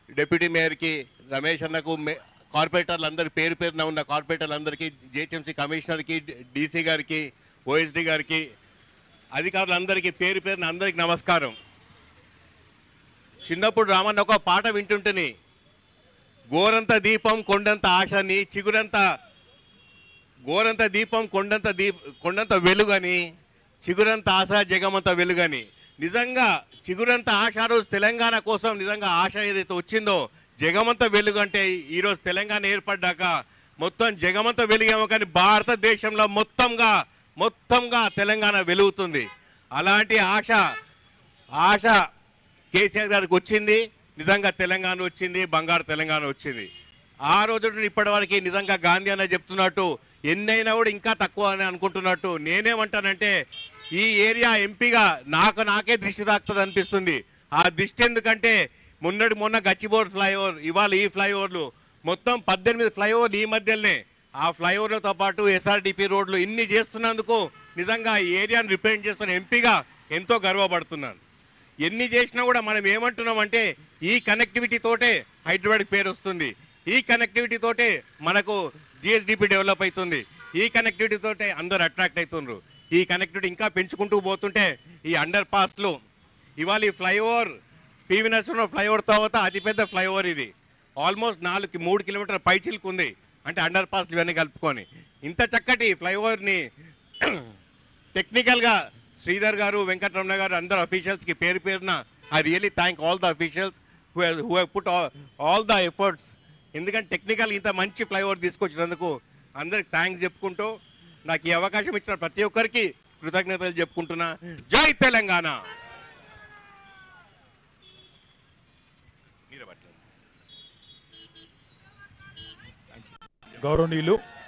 Deputy మేయర్కి Ramesh అన్నకు మే- కార్పొరేటర్లు అందరి పేరు పేరున ఉన్న కార్పొరేటర్లు అందరికీ జిహెచ్ఎంసీ కమిషనర్కి డీసీ గారికి ఓఎస్డి గారికి అధికారులందరికీ పేరు పేరున అందరికీ నమస్కారం చిన్నప్పుడు రామన్న ఒక పాట వింటుంటేని గోరంత దీపం కొండంత ఆశని చిగురంత గోరంత దీపం కొండంత దీప కొండంత వెలుగని చిగురంత ఆశ జగమంత వెలుగని నిజంగా చిగురంత ఆశ ఆ రోజు తెలంగాణ కోసం నిజంగా ఆశ ఏదైతే వచ్చిందో జగమంత వెలుగు అంటే ఈరోజు తెలంగాణ ఏర్పడ్డాక మొత్తం జగమంత వెలుగేమో కానీ భారతదేశంలో మొత్తంగా మొత్తంగా తెలంగాణ వెలుగుతుంది అలాంటి ఆశ ఆశ కేసీఆర్ గారికి వచ్చింది నిజంగా తెలంగాణ వచ్చింది బంగారు తెలంగాణ వచ్చింది ఆ రోజు నుండి ఇప్పటి వరకు నిజంగా గాంధీ అన్న చెప్తున్నట్టు ఎన్నైనా కూడా ఇంకా తక్కువ అని అనుకుంటున్నట్టు నేనేమంటానంటే ఈ ఏరియా ఎంపీగా నాకు నాకే దృష్టి తాకుతుంది అనిపిస్తుంది ఆ దృష్టి ఎందుకంటే మొన్నటి మొన్న గచ్చిబోర్డ్ ఫ్లైఓవర్ ఇవాళ ఈ ఫ్లైఓవర్లు మొత్తం పద్దెనిమిది ఫ్లైఓవర్ ఈ మధ్యలోనే ఆ ఫ్లైఓవర్లతో పాటు ఎస్ఆర్డిపి రోడ్లు ఇన్ని చేస్తున్నందుకు నిజంగా ఈ ఏరియాను రిప్రజెంట్ చేస్తున్న ఎంపీగా ఎంతో గర్వపడుతున్నాను ఎన్ని చేసినా కూడా మనం ఏమంటున్నామంటే ఈ కనెక్టివిటీ తోటే హైదరాబాద్ పేరు వస్తుంది ఈ కనెక్టివిటీ తోటే మనకు జిఎస్డిపి డెవలప్ అవుతుంది ఈ కనెక్టివిటీ తోటే అందరు అట్రాక్ట్ అవుతుండ్రు ఈ కనెక్టివిటీ ఇంకా పెంచుకుంటూ పోతుంటే ఈ అండర్ పాస్లు ఇవాళ ఈ ఫ్లైఓవర్ పివి నరసింహ ఫ్లైఓవర్ తర్వాత అతిపెద్ద ఫ్లైఓవర్ ఇది ఆల్మోస్ట్ నాలుగు మూడు కిలోమీటర్ పైచిల్కు ఉంది అంటే అండర్ పాస్ ఇవన్నీ కలుపుకొని ఇంత చక్కటి ఫ్లైఓవర్ని టెక్నికల్ గా శ్రీధర్ గారు వెంకటరమణ గారు అందరు అఫీషియల్స్ కి పేరు పేరున I really thank all the officials who put all the efforts ఎందుకంటే టెక్నికల్ ఇంత మంచి ఫ్లైఓవర్ తీసుకొచ్చినందుకు అందరికి థ్యాంక్స్ చెప్పుకుంటూ నాకు ఈ అవకాశం ఇచ్చిన ప్రతి ఒక్కరికి కృతజ్ఞతలు చెప్పుకుంటున్నా జై తెలంగాణ మీరే పట్టండి. గౌరవనీయులు